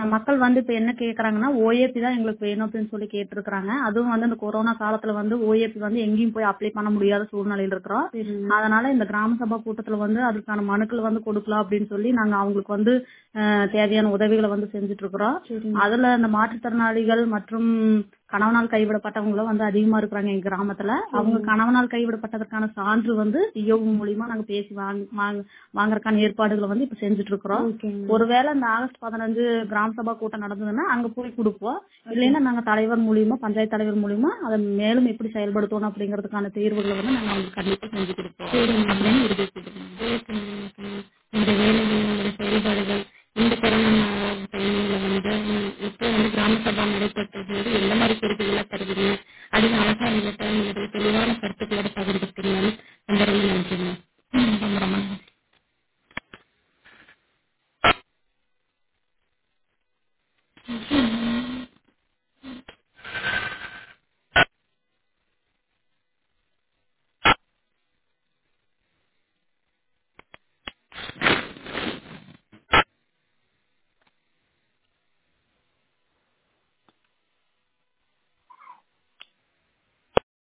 மக்கள் வந்து இப்ப என்ன கேக்குறாங்கன்னா ஓஏபி தான் எங்களுக்கு வேணும் அப்படின்னு சொல்லி கேட்டிருக்கிறாங்க அதுவும் வந்து இந்த கொரோனா காலத்துல வந்து ஓஏபி வந்து எங்கேயும் போய் அப்ளை பண்ண முடியாத சூழ்நிலையில இருக்கிறோம் அதனால இந்த கிராம சபா கூட்டத்துல வந்து அதுக்கான மனுக்கள் வந்து கொடுக்கலாம் அப்படின்னு சொல்லி நாங்க அவங்களுக்கு வந்து அஹ், தேவையான உதவிகளை வந்து செஞ்சுட்டு இருக்கிறோம் அதுல இந்த மாற்றுத்திறனாளிகள் மற்றும் கணவனால் கைவிடப்பட்டவங்களும் வந்து அதிகமா இருக்கிறாங்க எங்க கிராமத்துல அவங்க கணவனால் கைவிடப்பட்டதற்கான சான்று வந்து டிஓ மூலியமா நாங்க பேசி வாங்க வாங்க- வாங்குறதுக்கான ஏற்பாடுகளை வந்து இப்ப செஞ்சுட்டு இருக்கிறோம் ஒருவேளை இந்த ஆகஸ்ட் பதினஞ்சு கிராம சபா கூட்டம் நடந்ததுன்னா அங்க போய் கொடுப்போம் இல்லைன்னா நாங்க தலைவர் மூலியமா பஞ்சாயத்து தலைவர் மூலியமா அதை மேலும் எப்படி செயல்படுத்தணும் அப்படிங்கறதுக்கான தீர்வுகளை வந்து நாங்க அவங்களுக்கு கண்டிப்பா செஞ்சு கொடுப்போம் அப்படின்னு உறுதி செய்திருக்கோம். உங்களுடைய வேலைகள் உங்களுடைய செயல்பாடுகள் இந்த கொரோனா டைம்ல வந்து உம், இப்போ வந்து கிராம சபா நடைபெற்றது வந்து எந்த மாதிரி குறிப்புகளை தருவீங்க அதிக அழகா எங்கிட்ட உங்களுடைய தெளிவான கருத்துக்களோட பகிர்ந்துட்டீங்க ரொம்ப ரொம்ப நன்றிங்க ம், ரொம்ப ரொம்ப நன்றி ம்.